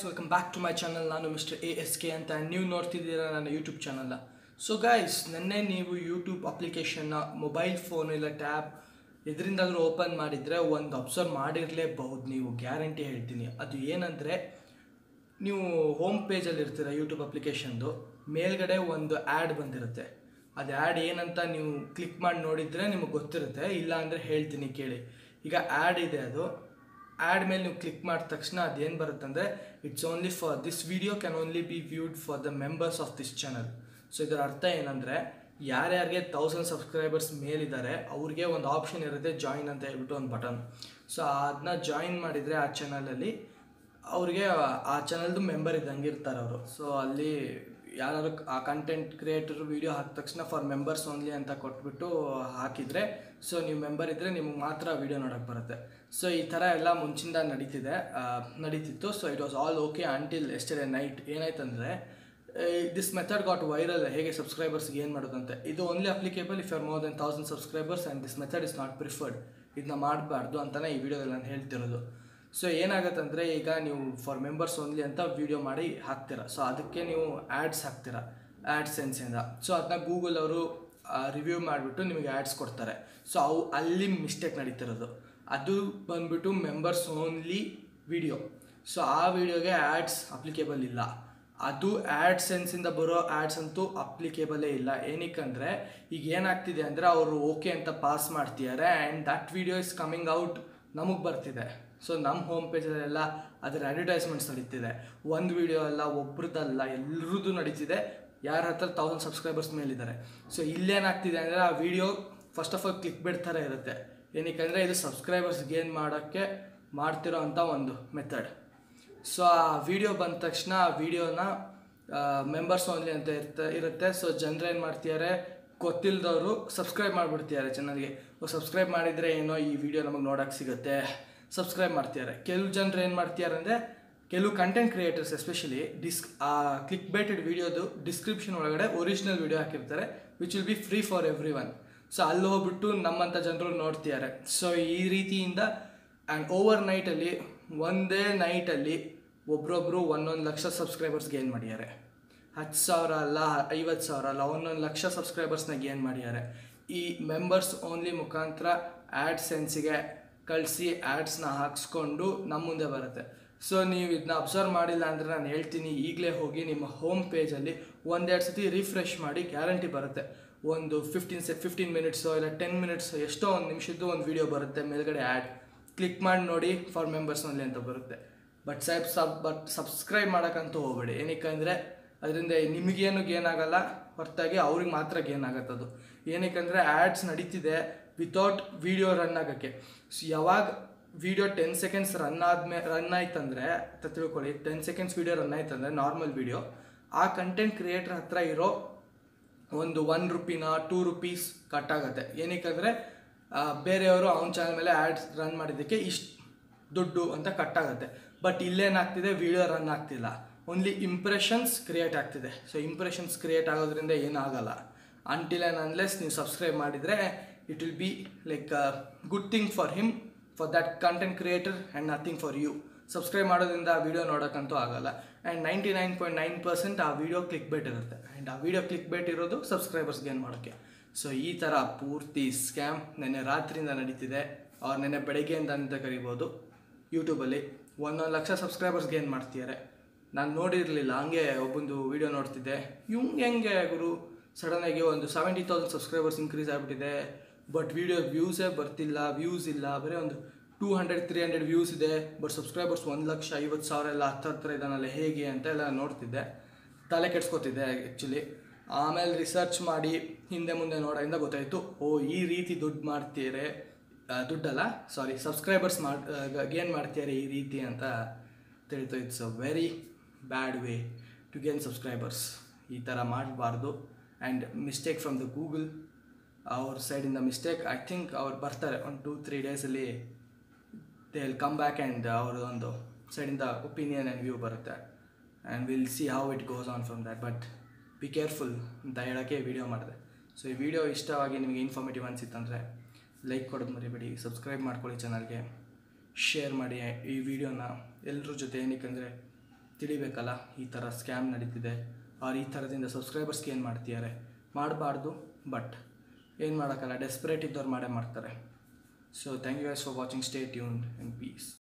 welcome back to my channel ನಾನು mister A S K ಅಂತ ನೀವು ನೋಡ್ತಿದ್ದೀರಾ ನನ್ನ ಯೂಟ್ಯೂಬ್ ಚಾನಲ್ನ ಸೊ ಗೈಸ್ ನೆನ್ನೆ ನೀವು ಯೂಟ್ಯೂಬ್ ಅಪ್ಲಿಕೇಶನ್ನ ಮೊಬೈಲ್ ಫೋನ್ ಇಲ್ಲ ಟ್ಯಾಬ್ ಇದರಿಂದಾದ್ರೂ ಓಪನ್ ಮಾಡಿದರೆ ಒಂದು ಅಬ್ಸರ್ವ್ ಮಾಡಿರಲೇಬಹುದು ನೀವು ಗ್ಯಾರಂಟಿ ಹೇಳ್ತೀನಿ ಅದು ಏನಂದರೆ ನೀವು ಹೋಮ್ ಪೇಜಲ್ಲಿ ಇರ್ತೀರ ಯೂಟ್ಯೂಬ್ ಅಪ್ಲಿಕೇಶನ್ದು ಮೇಲ್ಗಡೆ ಒಂದು ಆ್ಯಡ್ ಬಂದಿರುತ್ತೆ ಅದು ಆ್ಯಡ್ ಏನಂತ ನೀವು ಕ್ಲಿಕ್ ಮಾಡಿ ನೋಡಿದರೆ ನಿಮಗೆ ಗೊತ್ತಿರುತ್ತೆ ಇಲ್ಲ ಅಂದರೆ ಹೇಳ್ತೀನಿ ಕೇಳಿ ಈಗ ಆ್ಯಡ್ ಇದೆ ಅದು ಆ್ಯಡ್ ಮೇಲೆ ನೀವು ಕ್ಲಿಕ್ ಮಾಡಿದ ತಕ್ಷಣ ಅದೇನು ಬರುತ್ತೆ ಅಂದರೆ it's only for this video can only be viewed for the members of this channel so ಇದರ ಅರ್ಥ ಏನಂದರೆ ಯಾರ್ಯಾರಿಗೆ ತೌಸಂಡ್ ಸಬ್ಸ್ಕ್ರೈಬರ್ಸ್ ಮೇಲಿದ್ದಾರೆ ಅವ್ರಿಗೆ ಒಂದು ಆಪ್ಷನ್ ಇರುತ್ತೆ ಜಾಯಿನ್ ಅಂತ ಹೇಳ್ಬಿಟ್ಟು ಒಂದು ಬಟನ್ ಸೊ ಅದನ್ನ ಜಾಯಿನ್ ಮಾಡಿದರೆ ಆ ಚಾನಲಲ್ಲಿ ಅವ್ರಿಗೆ ಆ ಚಾನಲ್ದು ಮೆಂಬರ್ ಇದ್ದಂಗೆ ಇರ್ತಾರೆ ಅವರು ಸೊ ಅಲ್ಲಿ ಯಾರು ಆ ಕಂಟೆಂಟ್ ಕ್ರಿಯೇಟರ್ ವಿಡಿಯೋ ಹಾಕಿದ ತಕ್ಷಣ ಫಾರ್ ಮೆಂಬರ್ಸ್ ಓನ್ಲಿ ಅಂತ ಕೊಟ್ಬಿಟ್ಟು ಹಾಕಿದರೆ ಸೊ ನೀವು ಮೆಂಬರ್ ಇದ್ದರೆ ನಿಮಗೆ ಮಾತ್ರ ವಿಡಿಯೋ ನೋಡೋಕ್ಕೆ ಬರುತ್ತೆ ಸೊ ಈ ಥರ ಎಲ್ಲ ಮುಂಚಿಂದ ನಡೀತಿದೆ ಆ, ನಡೀತಿತ್ತು so it was all okay until yesterday night ಏನಾಯ್ತಂದರೆ ದಿಸ್ ಮೆಥಡ್ ಗಾಟ್ ವೈರಲ್ ಹೇಗೆ ಸಬ್ಸ್ಕ್ರೈಬರ್ಸ್ಗೆ ಏನು ಮಾಡೋದಂತೆ ಇದು only applicable if are more than thousand subscribers and this method is not preferred ಇದನ್ನ ಮಾಡಬಾರ್ದು ಅಂತಲೇ ಈ ವಿಡಿಯೋದಲ್ಲಿ ನಾನು ಹೇಳ್ತಿರೋದು ಸೊ ಏನಾಗತ್ತಂದರೆ ಈಗ ನೀವು ಫಾರ್ ಮೆಂಬರ್ಸ್ ಓನ್ಲಿ ಅಂತ ವಿಡಿಯೋ ಮಾಡಿ ಹಾಕ್ತೀರ ಸೊ ಅದಕ್ಕೆ ನೀವು ಆ್ಯಡ್ಸ್ ಹಾಕ್ತೀರ ಆ್ಯಡ್ ಸೆನ್ಸಿಂದ ಸೊ ಅದನ್ನ ಗೂಗಲ್ ಅವರು ರಿವ್ಯೂ ಮಾಡಿಬಿಟ್ಟು ನಿಮಗೆ ಆ್ಯಡ್ಸ್ ಕೊಡ್ತಾರೆ ಸೊ ಅವು ಅಲ್ಲಿ ಮಿಸ್ಟೇಕ್ ನಡೀತಿರೋದು ಅದು ಬಂದ್ಬಿಟ್ಟು ಮೆಂಬರ್ಸ್ ಓನ್ಲಿ ವಿಡಿಯೋ ಸೊ ಆ ವಿಡಿಯೋಗೆ ಆ್ಯಡ್ಸ್ ಅಪ್ಲಿಕೇಬಲ್ ಇಲ್ಲ ಅದು ಆ್ಯಡ್ ಸೆನ್ಸಿಂದ ಬರೋ ಆ್ಯಡ್ಸ್ ಅಂತೂ ಅಪ್ಲಿಕೇಬಲೇ ಇಲ್ಲ ಏನಕ್ಕಂದರೆ ಈಗ ಏನಾಗ್ತಿದೆ ಅಂದರೆ ಅವರು ಓಕೆ ಅಂತ ಪಾಸ್ ಮಾಡ್ತಿದ್ದಾರೆ and that video is coming out ನಮಗೆ ಬರ್ತಿದೆ ಸೊ ನಮ್ಮ ಹೋಮ್ ಪೇಜಲ್ಲೆಲ್ಲ ಅದರ ಅಡ್ವರ್ಟೈಸ್ಮೆಂಟ್ಸ್ ನಡೀತಿದೆ ಒಂದು ವಿಡಿಯೋ ಅಲ್ಲ ಒಬ್ರದ್ದಲ್ಲ ಎಲ್ಲರದ್ದು ನಡೀತಿದೆ ಯಾರ ಹತ್ರ ತೌಸಂಡ್ ಸಬ್ಸ್ಕ್ರೈಬರ್ಸ್ ಮೇಲಿದ್ದಾರೆ ಸೊ ಇಲ್ಲೇನಾಗ್ತಿದೆ ಅಂದರೆ ಆ video first of all click ಬಿಡ್ತಾರೆ ಇರುತ್ತೆ ಏನಕ್ಕೆ ಇದು ಸಬ್ಸ್ಕ್ರೈಬರ್ಸ್ ಗೇನ್ ಮಾಡೋಕ್ಕೆ ಮಾಡ್ತಿರೋ ಅಂಥ ಒಂದು ಮೆಥಡ್ ಸೊ ಆ ವಿಡಿಯೋ ಬಂದ ತಕ್ಷಣ ಆ ವಿಡಿಯೋನ ಮೆಂಬರ್ಸ್ ಓನ್ಲಿ ಅಂತ ಇರ್ತ ಇರುತ್ತೆ ಸೊ ಜನರು ಏನು ಮಾಡ್ತಿದ್ದಾರೆ ಗೊತ್ತಿಲ್ಲದವರು ಸಬ್ಸ್ಕ್ರೈಬ್ ಮಾಡಿಬಿಡ್ತಿದ್ದಾರೆ ಚಾನಲ್ಗೆ ಸಬ್ಸ್ಕ್ರೈಬ್ ಮಾಡಿದರೆ ಏನೋ ಈ ವಿಡಿಯೋ ನಮಗೆ ನೋಡೋಕ್ಕೆ ಸಿಗುತ್ತೆ ಸಬ್ಸ್ಕ್ರೈಬ್ ಮಾಡ್ತಿದ್ದಾರೆ ಕೆಲವು ಜನರು ಏನು ಮಾಡ್ತಿದ್ದಾರೆ ಅಂದರೆ ಕೆಲವು ಕಂಟೆಂಟ್ ಕ್ರಿಯೇಟರ್ಸ್ ಎಸ್ಪೆಷಲಿ ಡಿಸ್ ಆ ಕ್ಲಿಕ್ ಬೇಟೆಡ್ ವಿಡಿಯೋದು ಡಿಸ್ಕ್ರಿಪ್ಷನ್ ಒಳಗಡೆ ಒರಿಜಿನಲ್ ವಿಡಿಯೋ ಹಾಕಿರ್ತಾರೆ which will be free for everyone so ಅಲ್ಲಿ ಹೋಗ್ಬಿಟ್ಟು ನಮ್ಮಂಥ ಜನರು ನೋಡ್ತಿದ್ದಾರೆ ಸೊ ಈ ರೀತಿಯಿಂದ ಆ್ಯಂಡ್ ಓವರ್ ನೈಟಲ್ಲಿ ಒಂದೇ ನೈಟಲ್ಲಿ ಒಬ್ರೊಬ್ಬರು ಒಂದೊಂದು ಲಕ್ಷ ಸಬ್ಸ್ಕ್ರೈಬರ್ಸ್ ಗೇನ್ ಮಾಡಿದ್ದಾರೆ ಹತ್ತು ಸಾವಿರ ಅಲ್ಲ ಐವತ್ತು ಸಾವಿರ ಅಲ್ಲ ಒಂದೊಂದು ಲಕ್ಷ ಸಬ್ಸ್ಕ್ರೈಬರ್ಸ್ನ ಗೇನ್ ಮಾಡಿದ್ದಾರೆ ಈ ಮೆಂಬರ್ಸ್ ಓನ್ಲಿ ಮುಖಾಂತರ ಆ್ಯಡ್ ಸೆನ್ಸಿಗೆ ಕಳಿಸಿ ಆ್ಯಡ್ಸ್ನ ಹಾಕ್ಸ್ಕೊಂಡು ನಮ್ಮ ಮುಂದೆ ಬರುತ್ತೆ ಸೊ ನೀವು ಇದನ್ನ ಅಬ್ಸರ್ವ್ ಮಾಡಿಲ್ಲ ಅಂದರೆ ನಾನು ಹೇಳ್ತೀನಿ ಈಗಲೇ ಹೋಗಿ ನಿಮ್ಮ ಹೋಮ್ ಪೇಜಲ್ಲಿ ಒಂದೆರಡು ಸತಿ ರಿಫ್ರೆಶ್ ಮಾಡಿ ಗ್ಯಾರಂಟಿ ಬರುತ್ತೆ ಒಂದು ಫಿಫ್ಟೀನ್ ಸೆ ಫಿಫ್ಟೀನ್ ಮಿನಿಟ್ಸೋ ಇಲ್ಲ ಟೆನ್ ಮಿನಿಟ್ಸ್ ಎಷ್ಟೋ ಒಂದು ನಿಮಿಷದ್ದು ಒಂದು ವಿಡಿಯೋ ಬರುತ್ತೆ ಮೇಲ್ಗಡೆ ಆ್ಯಡ್ ಕ್ಲಿಕ್ ಮಾಡಿ ನೋಡಿ ಫಾರ್ ಮೆಂಬರ್ಸ್ ಓನ್ಲಿ ಅಂತ ಬರುತ್ತೆ but sub sub but subscribe ಮಾಡೋಕ್ಕಂತೂ ಹೋಗಬೇಡಿ ಏನಕ್ಕಂದರೆ ಅದರಿಂದ ನಿಮಗೇನು ಗೇನ್ ಆಗಲ್ಲ ಹೊರತಾಗಿ ಅವ್ರಿಗೆ ಮಾತ್ರ ಗೇನ್ ಆಗತ್ತದು ಏನಕ್ಕಂದರೆ ಆ್ಯಡ್ಸ್ ನಡೀತಿದೆ ವಿತೌಟ್ ವಿಡಿಯೋ ರನ್ ಆಗೋಕ್ಕೆ ಸೊ ಯಾವಾಗ ವಿಡಿಯೋ ಟೆನ್ ಸೆಕೆಂಡ್ಸ್ ರನ್ ಆದ್ಮೇಲೆ ರನ್ ಆಯ್ತಂದರೆ ಅಂತ ತಿಳ್ಕೊಳ್ಳಿ ಟೆನ್ ಸೆಕೆಂಡ್ಸ್ ವಿಡಿಯೋ ರನ್ ಆಯ್ತಂದರೆ ನಾರ್ಮಲ್ ವಿಡಿಯೋ ಆ ಕಂಟೆಂಟ್ ಕ್ರಿಯೇಟರ್ ಹತ್ರ ಇರೋ ಒಂದು ಒನ್ ರುಪಿನ ಟೂ ರುಪೀಸ್ ಕಟ್ ಆಗುತ್ತೆ ಏನಕ್ಕಂದರೆ ಬೇರೆಯವರು ಅವನ ಚಾನಲ್ ಮೇಲೆ ಆ್ಯಡ್ಸ್ ರನ್ ಮಾಡಿದ್ದಕ್ಕೆ ಇಷ್ಟು ದುಡ್ಡು ಅಂತ ಕಟ್ ಆಗುತ್ತೆ ಬಟ್ ಇಲ್ಲೇನಾಗ್ತಿದೆ ವಿಡಿಯೋ ರನ್ ಆಗ್ತಿಲ್ಲ ಓನ್ಲಿ ಇಂಪ್ರೆಷನ್ಸ್ ಕ್ರಿಯೇಟ್ ಆಗ್ತಿದೆ ಸೊ ಇಂಪ್ರೆಷನ್ಸ್ ಕ್ರಿಯೇಟ್ ಆಗೋದ್ರಿಂದ ಏನಾಗಲ್ಲ ಅಂಟಿಲ್ ಆ್ಯಂಡ್ ಅನ್ಲೆಸ್ ನೀವು ಸಬ್ಸ್ಕ್ರೈಬ್ ಮಾಡಿದರೆ it will be like good thing for him for that content creator and nothing for you subscribe ಮಾಡೋದ್ರಿಂದ ಆ ವಿಡಿಯೋ ನೋಡೋಕ್ಕಂತೂ ಆಗಲ್ಲ and ninety nine point nine percent ಆ video click bait ಇರುತ್ತೆ and ಆ video click bait ಇರೋದು subscribers gain ಮಾಡೋಕ್ಕೆ so ಈ ಥರ ಪೂರ್ತಿ ಸ್ಕ್ಯಾಮ್ ನೆನ್ನೆ ರಾತ್ರಿಯಿಂದ ನಡೀತಿದೆ ಅವ್ರು ನೆನ್ನೆ ಬೆಳಗ್ಗೆಯಿಂದ ಅಂತ ಕರಿಬೋದು ಯೂಟ್ಯೂಬಲ್ಲಿ ಒಂದೊಂದು ಲಕ್ಷ ಸಬ್ಸ್ಕ್ರೈಬರ್ಸ್ ಗೇನ್ ಮಾಡ್ತಿದ್ದಾರೆ ನಾನು ನೋಡಿರಲಿಲ್ಲ ಹಂಗೆ ಒಬ್ಬೊಂದು ವೀಡಿಯೋ ನೋಡ್ತಿದ್ದೆ ಇವಂಗೆ ಹೆಂಗೆ ಗುರು ಸಡನ್ನಾಗಿ ಒಂದು ಸೆವೆಂಟಿ ತೌಸಂಡ್ ಸಬ್ಸ್ಕ್ರೈಬರ್ಸ್ ಇನ್ಕ್ರೀಸ್ ಆಗಿಬಿಟ್ಟಿದೆ ಬಟ್ ವೀಡಿಯೋ ವ್ಯೂಸೇ ಬರ್ತಿಲ್ಲ ವ್ಯೂಸ್ ಇಲ್ಲ ಬರೀ ಒಂದು two hundred three hundred views ಇದೆ ಬಟ್ ಸಬ್ಸ್ಕ್ರೈಬರ್ಸ್ ಒಂದು ಲಕ್ಷ ಐವತ್ತು ಸಾವಿರ ಎಲ್ಲ ಹತ್ತು ಹತ್ತಿರ ಇದ್ದಾನಲ್ಲ ಹೇಗೆ ಅಂತ ಎಲ್ಲ ನೋಡ್ತಿದ್ದೆ ತಲೆ ಕೆಡ್ಸ್ಕೊತಿದ್ದೆ ಆ್ಯಕ್ಚುಲಿ ಆಮೇಲೆ ರಿಸರ್ಚ್ ಮಾಡಿ ಹಿಂದೆ ಮುಂದೆ ನೋಡೋದ್ರಿಂದ ಗೊತ್ತಾಯಿತು ಓ ಈ ರೀತಿ ದುಡ್ಡು ಮಾಡ್ತೀರೆ ಆ, ದುಡ್ಡಲ್ಲ ಸಾರಿ ಸಬ್ಸ್ಕ್ರೈಬರ್ಸ್ ಮಾಡಿ ಗೇನ್ ಮಾಡ್ತೀರಿ ಈ ರೀತಿ ಅಂತ ತಿಳಿತು it's a very bad way to gain subscribers ಈ ಥರ ಮಾಡಬಾರ್ದು and mistake from the Google ಅವ್ರ ಸೈಡಿಂದ ಮಿಸ್ಟೇಕ್ ಐ ಥಿಂಕ್ ಅವ್ರು ಬರ್ತಾರೆ ಒಂದು ಟೂ ತ್ರೀ ಡೇಸಲ್ಲಿ they will come back and ಅವ್ರದ್ದೊಂದು ಸೈಡಿಂದ ಒಪಿನಿಯನ್ ಆ್ಯಂಡ್ ವ್ಯೂ ಬರುತ್ತೆ and will see how it goes on from that but be careful ಅಂತ ಹೇಳೋಕ್ಕೆ ವಿಡಿಯೋ ಮಾಡಿದೆ ಸೊ ಈ ವಿಡಿಯೋ ಇಷ್ಟವಾಗಿ ನಿಮಗೆ ಇನ್ಫಾರ್ಮೇಟಿವ್ ಅನಿಸಿತ್ತಂದರೆ ಲೈಕ್ ಕೊಡೋದು ಮರಿಬೇಡಿ ಸಬ್ಸ್ಕ್ರೈಬ್ ಮಾಡ್ಕೊಳ್ಳಿ ಚಾನಲ್ಗೆ ಶೇರ್ ಮಾಡಿ ಈ ವಿಡಿಯೋನ ಎಲ್ಲರ ಜೊತೆ ಏನಕ್ಕಂದರೆ ತಿಳಿಬೇಕಲ್ಲ ಈ ಥರ ಸ್ಕ್ಯಾಮ್ ನಡೀತಿದೆ ಅವ್ರು ಈ ಥರದಿಂದ ಸಬ್ಸ್ಕ್ರೈಬರ್ಸ್ಗೆ ಏನು ಮಾಡ್ತಿದ್ದಾರೆ ಮಾಡಬಾರ್ದು ಬಟ್ ಏನು ಮಾಡೋಕ್ಕಲ್ಲ ಡೆಸ್ಪರೇಟ್ ಇದ್ದವ್ರು ಮಾಡೇ ಮಾಡ್ತಾರೆ so thank you guys for watching stay tune and piece